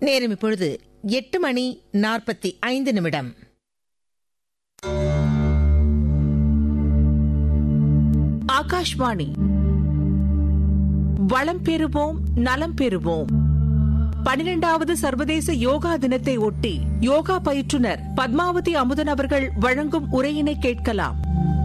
நேரம் இப்பொழுது எட்டு மணி நாற்பத்தி ஐந்து நிமிடம் ஆகாஷ்வாணி வளம் பெறுவோம் நலம் பெறுவோம் பனிரெண்டாவது சர்வதேச யோகா தினத்தை ஒட்டி யோகா பயிற்றுனர் பத்மாவதி அமுதன் அவர்கள் வழங்கும் உரையினை கேட்கலாம்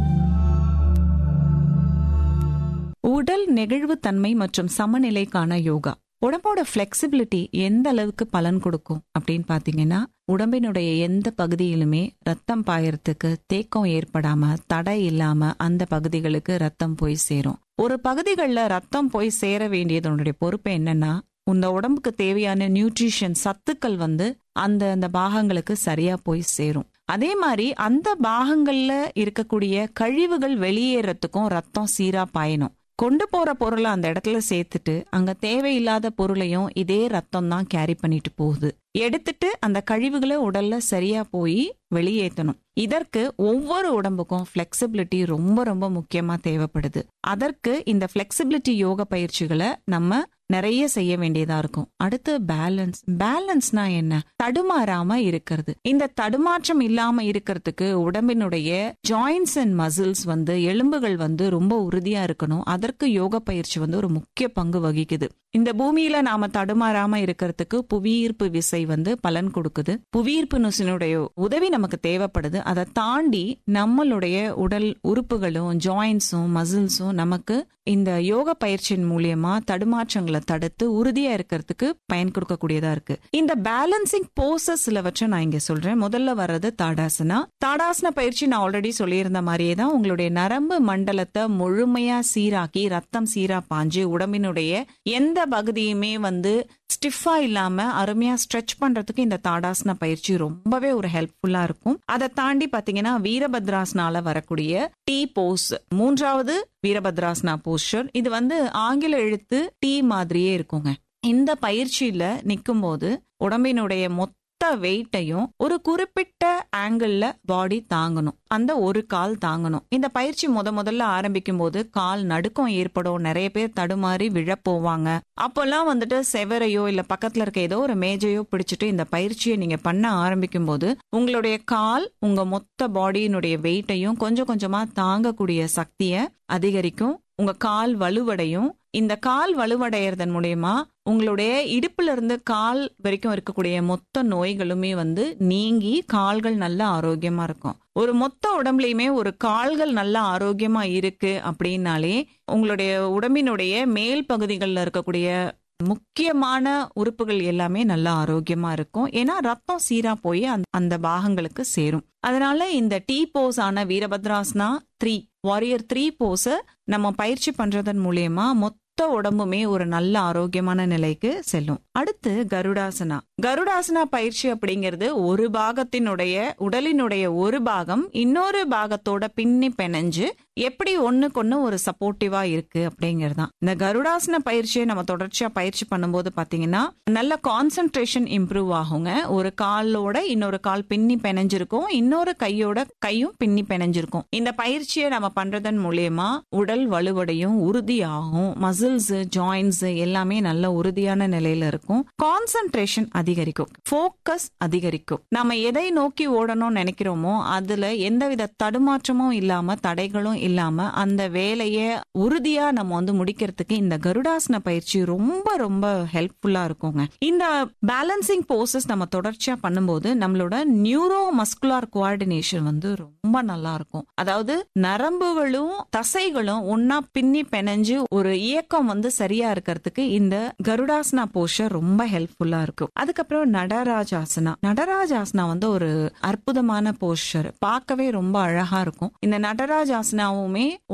உடல் நெகிழ்வு தன்மை மற்றும் சமநிலைக்கான யோகா உடம்போட ஃபிளெக்சிபிலிட்டி எந்த அளவுக்கு பலன் கொடுக்கும் அப்படின்னு பாத்தீங்கன்னா உடம்பினுடைய எந்த பகுதியிலுமே ரத்தம் பாயறதுக்கு தேக்கம் ஏற்படாம தடை இல்லாம அந்த பகுதிகளுக்கு ரத்தம் போய் சேரும் ஒரு பகுதிகளில் ரத்தம் போய் சேர வேண்டியதனுடைய பொறுப்பு என்னன்னா இந்த உடம்புக்கு தேவையான நியூட்ரிஷன் சத்துக்கள் வந்து அந்த அந்த பாகங்களுக்கு சரியா போய் சேரும் அதே மாதிரி அந்த பாகங்கள்ல இருக்கக்கூடிய கழிவுகள் வெளியேறதுக்கும் ரத்தம் சீரா பாயணும் கொண்டு போற பொருளை அந்த இடத்துல சேர்த்துட்டு அங்க தேவையில்லாத பொருளையும் இதே ரத்தம் தான் கேரி பண்ணிட்டு போகுது எடுத்துட்டு அந்த கழிவுகளை உடல்ல சரியா போய் வெளியேற்றணும் இதற்கு ஒவ்வொரு உடம்புக்கும் ஃபிளெக்சிபிலிட்டி ரொம்ப ரொம்ப முக்கியமா தேவைப்படுது அதற்கு இந்த ஃபிளெக்சிபிலிட்டி யோக பயிற்சிகளை நம்ம நிறைய செய்ய வேண்டியதா இருக்கும் அடுத்து பேலன்ஸ் பேலன்ஸ்னா என்ன தடுமாறாம இருக்கிறது இந்த தடுமாற்றம் இல்லாம இருக்கிறதுக்கு உடம்பினுடைய ஜாயின்ஸ் அண்ட் மசில்ஸ் வந்து எலும்புகள் வந்து ரொம்ப உறுதியா இருக்கணும் அதற்கு யோக பயிற்சி வந்து ஒரு முக்கிய பங்கு வகிக்குது இந்த பூமியில நாம தடுமாறாம இருக்கிறதுக்கு புவியீர்ப்பு விசை வந்து பலன் கொடுக்குது புவியீர்ப்பு நுசினுடைய உதவி நமக்கு தேவைப்படுது அதை தாண்டி நம்மளுடைய உடல் உறுப்புகளும் ஜாயின்ஸும் மசில்ஸும் நமக்கு இந்த யோக பயிற்சியின் மூலியமா தடுமாற்றங்களை தடுத்து உறுதியா இருக்கிறதுக்கு பயன் கொடுக்கக்கூடியதா இருக்கு இந்த பேலன்சிங் போசஸ் சிலவற்றை நான் இங்க சொல்றேன் முதல்ல வர்றது தாடாசனா தாடாசன பயிற்சி நான் ஆல்ரெடி சொல்லியிருந்த மாதிரியே தான் உங்களுடைய நரம்பு மண்டலத்தை முழுமையா சீராக்கி ரத்தம் சீரா பாஞ்சு உடம்பினுடைய எந்த பகுதியுமே வந்து ஸ்டிஃபா இல்லாம அருமையா ஸ்ட்ரெச் பண்றதுக்கு இந்த தாடாசன பயிற்சி ரொம்பவே ஒரு ஹெல்ப்ஃபுல்லா இருக்கும் அதை தாண்டி பாத்தீங்கன்னா வீரபத்ராசனால வரக்கூடிய டி போஸ் மூன்றாவது வீரபத்ராசனா போஸ்டர் இது வந்து ஆங்கில எழுத்து டி மாதிரியே இருக்குங்க இந்த பயிற்சியில நிக்கும் போது உடம்பினுடைய மொத்த வெயிட்டையும் ஒரு குறிப்பிட்ட ஆங்கிள் பாடி தாங்கணும் அந்த ஒரு கால் தாங்கணும் இந்த பயிற்சி முத முதல்ல ஆரம்பிக்கும் போது கால் நடுக்கம் ஏற்படும் நிறைய பேர் தடுமாறி விழ போவாங்க அப்போல்லாம் வந்துட்டு செவரையோ இல்ல பக்கத்துல இருக்க ஏதோ ஒரு மேஜையோ பிடிச்சிட்டு இந்த பயிற்சியை நீங்க பண்ண ஆரம்பிக்கும் போது உங்களுடைய கால் உங்க மொத்த பாடியினுடைய வெயிட்டையும் கொஞ்சம் கொஞ்சமா தாங்கக்கூடிய சக்தியை அதிகரிக்கும் உங்க கால் வலுவடையும் இந்த கால் வலுவடையறதன் மூலயமா உங்களுடைய இடுப்புல இருந்து கால் வரைக்கும் இருக்கக்கூடிய மொத்த நோய்களுமே வந்து நீங்கி கால்கள் நல்ல ஆரோக்கியமா இருக்கும் ஒரு மொத்த உடம்புலயுமே ஒரு கால்கள் நல்ல ஆரோக்கியமா இருக்கு அப்படின்னாலே உங்களுடைய உடம்பினுடைய மேல் பகுதிகளில் இருக்கக்கூடிய முக்கியமான உறுப்புகள் எல்லாமே நல்லா ஆரோக்கியமா இருக்கும் ஏன்னா ரத்தம் சீரா போய் அந்த பாகங்களுக்கு சேரும் அதனால இந்த டீ போஸ் ஆன வீரபத்ராஸ்னா த்ரீ வாரியர் த்ரீ போஸ நம்ம பயிற்சி பண்றதன் மூலியமா மொத்த உடம்புமே ஒரு நல்ல ஆரோக்கியமான நிலைக்கு செல்லும் அடுத்து கருடாசனா கருடாசனா பயிற்சி அப்படிங்கிறது ஒரு பாகத்தினுடைய உடலினுடைய ஒரு பாகம் இன்னொரு பாகத்தோட பின்னி பிணைஞ்சு எப்படி ஒண்ணுக்கு ஒரு சப்போர்ட்டிவா இருக்கு அப்படிங்கிறது தான் இந்த கருடாசன பயிற்சியை நம்ம தொடர்ச்சியா பயிற்சி பண்ணும்போது பாத்தீங்கன்னா நல்ல கான்சென்ட்ரேஷன் இம்ப்ரூவ் ஆகுங்க ஒரு காலோட இன்னொரு கால் பின்னி பிணைஞ்சிருக்கும் இன்னொரு கையோட கையும் பின்னி பிணைஞ்சிருக்கும் இந்த பயிற்சியை நம்ம பண்றதன் மூலியமா உடல் வலுவடையும் உறுதியாகும் மசில்ஸ் ஜாயின்ஸ் எல்லாமே நல்ல உறுதியான நிலையில இருக்கும் கான்சென்ட்ரேஷன் அதிகரிக்கும் போக்கஸ் அதிகரிக்கும் நம்ம எதை நோக்கி ஓடணும்னு நினைக்கிறோமோ அதுல எந்தவித தடுமாற்றமும் இல்லாம தடைகளும் இல்லாம அந்த வேலைய உறுதியா நம்ம வந்து முடிக்கிறதுக்கு இந்த கருடாசன பயிற்சி ரொம்ப ரொம்ப ஹெல்ப்ஃபுல்லா இருக்குங்க இந்த பேலன்சிங் போசஸ் நம்ம தொடர்ச்சியா பண்ணும்போது நம்மளோட நியூரோ மஸ்குலார் கோஆர்டினேஷன் வந்து ரொம்ப நல்லா இருக்கும் அதாவது நரம்புகளும் தசைகளும் ஒன்னா பின்னி பிணைஞ்சு ஒரு இயக்கம் வந்து சரியா இருக்கிறதுக்கு இந்த கருடாசனா போஸ்டர் ரொம்ப ஹெல்ப்ஃபுல்லா இருக்கும் அதுக்கப்புறம் நடராஜாசனா நடராஜாசனா வந்து ஒரு அற்புதமான போஸ்டர் பார்க்கவே ரொம்ப அழகா இருக்கும் இந்த நடராஜாசனாவுமே